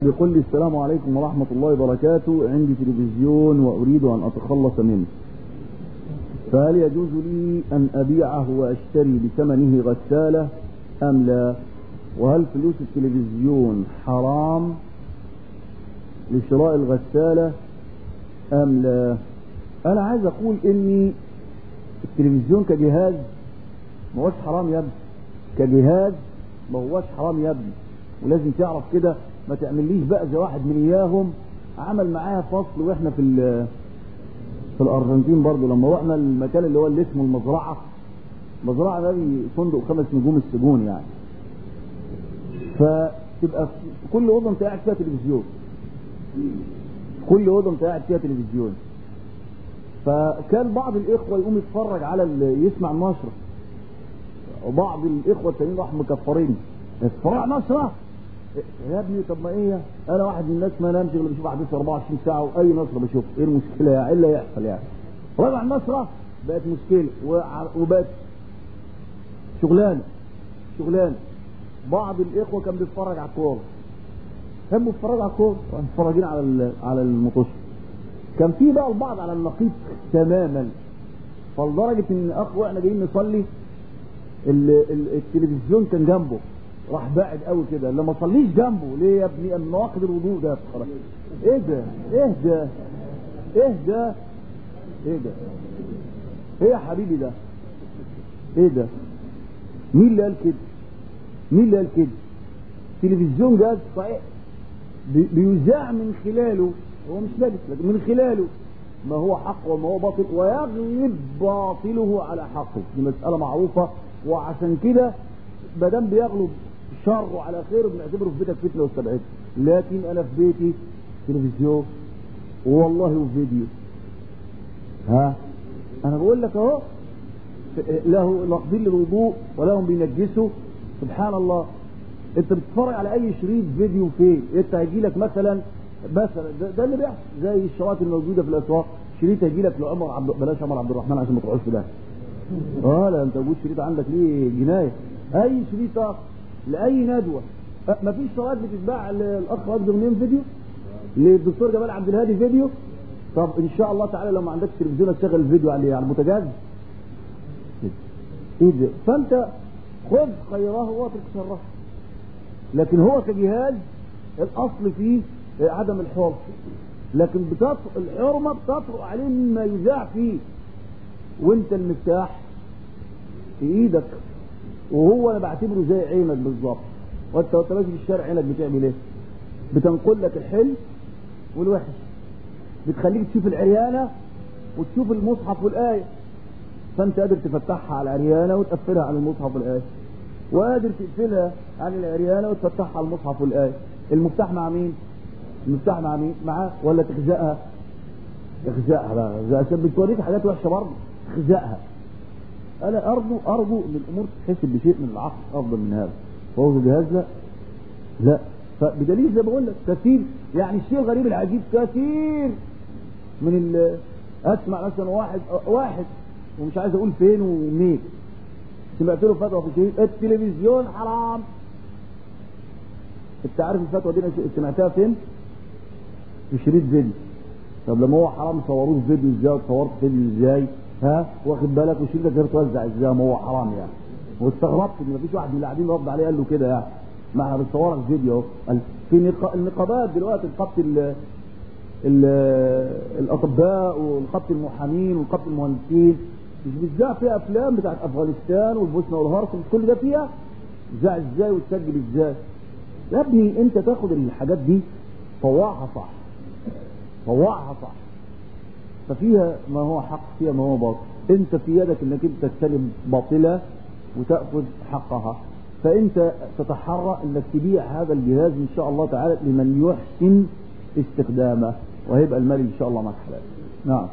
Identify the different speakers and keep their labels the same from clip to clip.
Speaker 1: بيقول لي السلام عليكم ورحمة الله وبركاته عندي تلفزيون وأريد أن أتخلص منه فهل يجوز لي أن أبيعه وأشتري بثمنه غسالة أم لا وهل فلوس التلفزيون حرام لشراء الغسالة أم لا أنا عايز أقول إني التلفزيون كجهاز ما هوش حرام يا ابني كجهاز ما هوش حرام يا ابني ولازم تعرف كده ما تعمليش بقى زي واحد من اياهم عمل معايا فصل واحنا في في الارجنتين برضو لما رحنا المكان اللي هو اللي اسمه المزرعه مزرعه ده فندق خمس نجوم السجون يعني فتبقى في كل اوضه انت قاعد فيها تلفزيون كل اوضه انت قاعد فيها تلفزيون فكان بعض الاخوه يقوم يتفرج على يسمع النشره وبعض الاخوه التانيين راحوا مكفرين اتفرج على نشره يا ابني طب ما ايه انا واحد من الناس ما نامش غير بشوف احداث 24 ساعه واي نصره بشوف ايه المشكله يعني ايه اللي هيحصل يعني رابع النصره بقت مشكله وبقت شغلانه شغلانه بعض الاخوه كان بيتفرج على الكوره كانوا بيتفرجوا على الكوره متفرجين على على المطوشه كان في بقى البعض على النقيض تماما فلدرجه ان اخ واحنا جايين نصلي التلفزيون كان جنبه راح بعد قوي كده اللي ما صليش جنبه ليه يا ابني من نواقض الوضوء ده خلاص ايه ده ايه ده ايه ده ايه ده ايه يا حبيبي ده ايه ده مين اللي قال كده مين اللي قال كده تلفزيون جاز صحيح بيذاع من خلاله هو مش لابس لكن من خلاله ما هو حق وما هو باطل ويغلب باطله على حقه دي مسألة معروفة وعشان كده ما دام بيغلب شره على خير بنعتبره في بيتك فتنه واستبعده لكن انا في بيتي تلفزيون والله وفيديو ها انا بقول لك اهو له ناقضين للوضوء ولهم بينجسوا سبحان الله انت بتتفرج على اي شريط فيديو فين انت هيجي لك مثلا مثلا ده, ده اللي بيحصل زي الشرايط الموجوده في الاسواق شريط هيجي لك لعمر عبد بلاش عمر عبد الرحمن عشان ما تروحش في ده اه لا انت وجود شريط عندك ليه جنايه اي شريط اخر لاي ندوه ما فيش شرايط بتتباع للاخ وجد منين فيديو للدكتور جمال عبد الهادي فيديو طب ان شاء الله تعالى لو ما عندكش تلفزيون تشغل الفيديو على على البوتاجاز ايه ده فانت خذ خيره واترك شره لكن هو كجهاز الاصل فيه عدم الحرمه لكن بتطرق الحرمه بتطرق عليه مما يذاع فيه وانت المفتاح في ايدك وهو انا بعتبره زي عينك بالظبط وانت وانت ماشي في الشارع عينك بتعمل ايه؟ بتنقل لك الحلو والوحش بتخليك تشوف العريانه وتشوف المصحف والايه فانت قادر تفتحها على العريانه وتقفلها على المصحف والايه وقادر تقفلها على العريانه وتفتحها على المصحف والايه المفتاح مع مين؟ المفتاح مع مين؟ معاه ولا تخزقها؟ تخزقها بقى عشان بتوريك حاجات وحشه برضه تخزقها انا ارجو ارجو ان الامور تتحسب بشيء من العقل افضل من هذا فهو جهاز لا لا فبدليل زي ما بقول لك كثير يعني الشيء الغريب العجيب كثير من ال اسمع مثلا واحد واحد ومش عايز اقول فين ومنين سمعت له فتوى في شيء التلفزيون حرام انت عارف الفتوى دي سمعتها فين؟ في شريط فيديو طب لما هو حرام صوروه في فيديو ازاي وصورت فيديو ازاي ها واخد بالك وشريطك غير توزع ازاي ما هو حرام يعني واستغربت ان مفيش واحد من اللي قاعدين رد عليه قال له كده يعني ما احنا بنصورك فيديو اهو قال في نق... النقابات دلوقتي نقابه ال... ال... الاطباء ونقابه المحامين ونقابه المهندسين مش بتذاع فيها افلام بتاعت افغانستان والبوسنه والهرسك كل ده فيها ذاع ازاي وتسجل ازاي يا ابني انت تاخد الحاجات دي طوعها صح طوعها صح ففيها ما هو حق فيها ما هو باطل انت في يدك انك انت تستلم باطلة وتأخذ حقها فانت تتحرى انك تبيع هذا الجهاز ان شاء الله تعالى لمن يحسن استخدامه وهيبقى المال ان شاء الله معك حلال نعم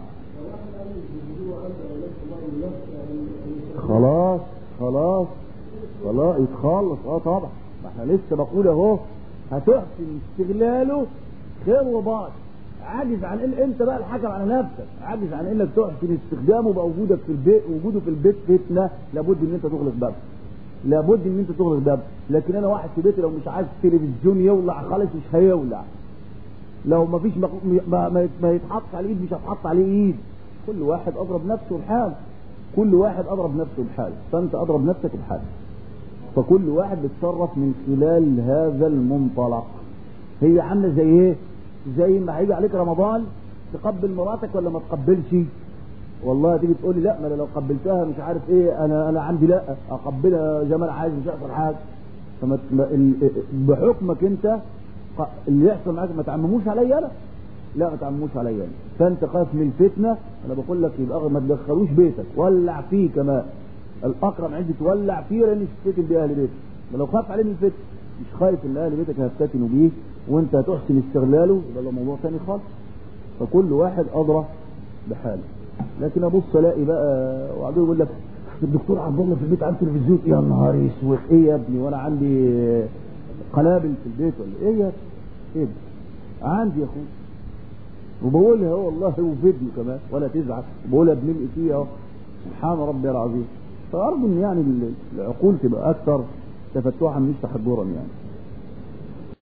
Speaker 1: خلاص خلاص خلاص يتخلص اه طبعا ما احنا لسه بقول اهو هتحسن استغلاله خير وباطل عاجز عن ان انت بقى الحكم على نفسك عاجز عن انك تحسن استخدامه بقى وجودك في البيت وجوده في البيت فتنه لابد ان انت تغلق بابه لابد ان انت تغلق باب لكن انا واحد في بيتي لو مش عايز التلفزيون يولع خالص مش هيولع لو ما فيش مق... ما, ما, ما يتحط عليه ايد مش هتحط عليه ايد كل واحد اضرب نفسه بحال كل واحد اضرب نفسه بحال فانت اضرب نفسك بحال فكل واحد بيتصرف من خلال هذا المنطلق هي عامله زي ايه زي ما هيجي عليك رمضان تقبل مراتك ولا ما تقبلش والله تيجي تقول لي لا ما انا لو قبلتها مش عارف ايه انا انا عندي لا اقبلها جمال عايز مش هيحصل حاجه فما بحكمك انت اللي يحصل معاك ما تعمموش عليا انا لا ما تعمموش عليا انا فانت خايف من الفتنه انا بقول لك يبقى ما تدخلوش بيتك ولع فيه كمان الاقرب عندي تولع فيه لان مش فتن باهل بيتك لو خاف عليه من الفتن مش خايف ان اهل بيتك هيفتتنوا بيه وانت هتحسن استغلاله يبقى ده موضوع ثاني خالص فكل واحد ادرى بحاله لكن ابص الاقي بقى وبعدين يقول لك الدكتور عبد الله في البيت عنده تلفزيون يا نهار اسود ايه يا ابني وانا عندي قنابل في البيت ولا ايه يا ايه ده؟ عندي يا اخويا وبقولها والله وفيديو كمان ولا تزعل بقولها بملء فيها اهو سبحان ربي العظيم فارجو ان يعني العقول تبقى اكثر تفتحا مش تحجرا يعني